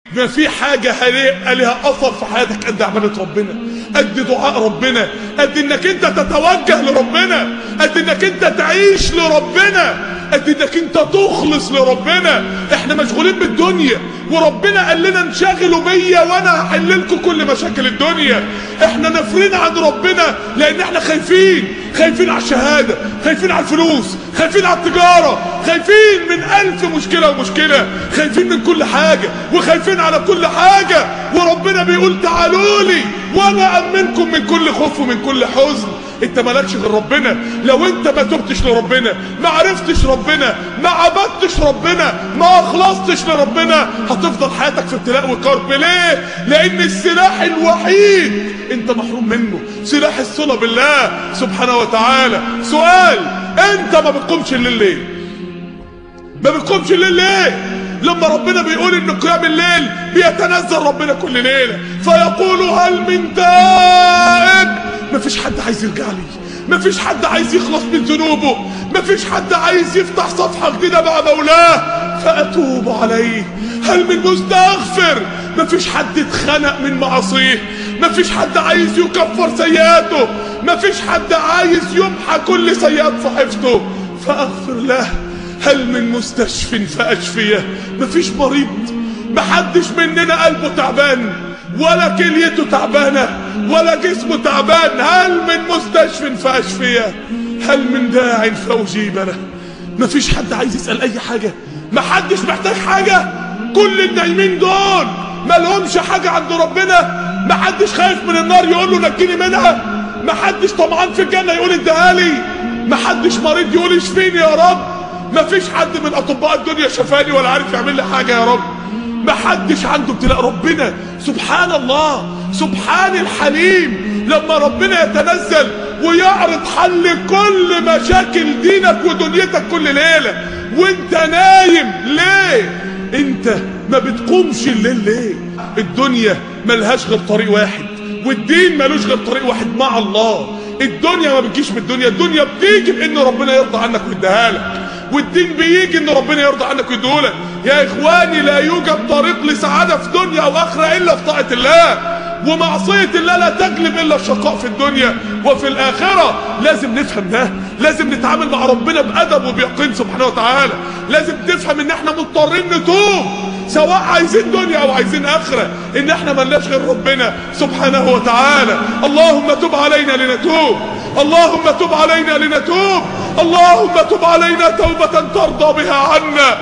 ما في حاجة هيبقى لها أثر في حياتك قد عبادة ربنا قد دعاء ربنا قد إنك أنت تتوجه لربنا قد إنك أنت تعيش لربنا قد إنك أنت تخلص لربنا إحنا مشغولين بالدنيا وربنا قال لنا انشغلوا بيا وأنا هحل لكم كل مشاكل الدنيا إحنا نافرين عن ربنا لأن إحنا خايفين خايفين على الشهادة خايفين على الفلوس خايفين على التجارة خايفين من ألف مشكلة ومشكلة خايفين من كل حاجة وخايفين على كل حاجة وربنا بيقول تعالوا لي وانا امنكم من كل خوف ومن كل حزن انت مالكش غير ربنا لو انت ما تبتش لربنا ما عرفتش ربنا ما عبدتش ربنا ما اخلصتش لربنا هتفضل حياتك في ابتلاء وكرب ليه لان السلاح الوحيد انت محروم منه سلاح الصلة بالله سبحانه وتعالى سؤال انت ما بتقومش الليل ليه ما بتقومش الليل ليه لما ربنا بيقول ان قيام الليل بيتنزل ربنا كل ليله فيقول هل من تائب مفيش حد عايز يرجع لي مفيش حد عايز يخلص من ذنوبه مفيش حد عايز يفتح صفحه جديده مع مولاه فاتوب عليه هل من مستغفر مفيش حد اتخنق من معاصيه مفيش حد عايز يكفر سيئاته مفيش حد عايز يمحى كل سيئات صحيفته فاغفر له هل من مستشف فاشفيه مفيش مريض محدش مننا قلبه تعبان ولا كليته تعبانه ولا جسمه تعبان هل من مستشف فاشفيه هل من داع فاجيب له مفيش حد عايز يسال اي حاجه محدش محتاج حاجه كل النايمين دول مالهمش حاجه عند ربنا محدش خايف من النار يقول له نجيني منها محدش طمعان في الجنه يقول اديها لي محدش مريض يقول اشفيني يا رب مفيش حد من اطباء الدنيا شفاني ولا عارف يعمل لي حاجه يا رب محدش عنده ابتلاء ربنا سبحان الله سبحان الحليم لما ربنا يتنزل ويعرض حل كل مشاكل دينك ودنيتك كل ليله وانت نايم ليه انت ما بتقومش الليل ليه الدنيا ملهاش غير طريق واحد والدين ملوش غير طريق واحد مع الله الدنيا ما بتجيش من الدنيا الدنيا بتيجي بان ربنا يرضى عنك ويديها لك والدين بيجي ان ربنا يرضى عنك ويديهولك يا اخواني لا يوجد طريق لسعاده في دنيا او اخره الا في طاعه الله ومعصيه الله لا تجلب الا الشقاء في الدنيا وفي الاخره لازم نفهم ده لازم نتعامل مع ربنا بادب وبيقين سبحانه وتعالى لازم تفهم ان احنا مضطرين نتوب سواء عايزين دنيا او عايزين اخره ان احنا ملناش غير ربنا سبحانه وتعالى اللهم تب علينا لنتوب اللهم تب علينا لنتوب اللهم تب علينا توبة ترضى بها عنا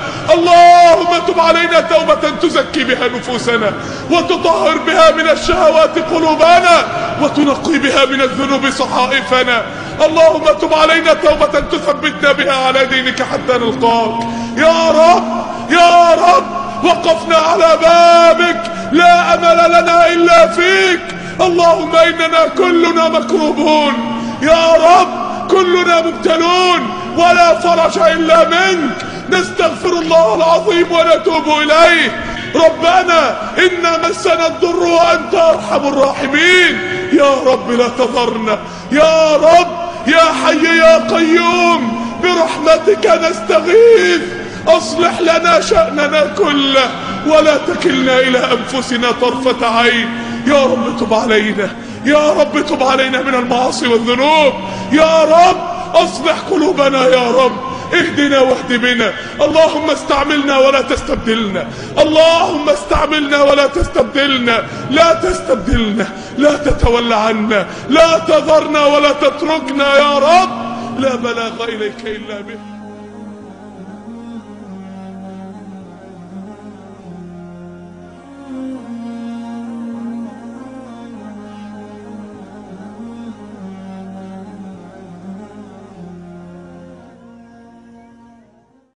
اللهم تب علينا توبة تزكي بها نفوسنا وتطهر بها من الشهوات قلوبنا وتنقي بها من الذنوب صحائفنا اللهم تب علينا توبة تثبتنا بها على دينك حتى نلقاك يا رب يا رب وقفنا على بابك لا امل لنا الا فيك اللهم اننا كلنا مكروبون يا رب كلنا مبتلون ولا فرج الا منك نستغفر الله العظيم ونتوب اليه ربنا انا مسنا الضر وانت ارحم الراحمين يا رب لا تضرنا يا رب يا حي يا قيوم برحمتك نستغيث اصلح لنا شأننا كله ولا تكلنا الى انفسنا طرفة عين يا رب تب علينا يا رب تب علينا من المعاصي والذنوب يا رب اصلح قلوبنا يا رب اهدنا واهد بنا اللهم استعملنا ولا تستبدلنا اللهم استعملنا ولا تستبدلنا لا تستبدلنا لا تتولى عنا لا تذرنا ولا تتركنا يا رب لا بلاغ اليك الا به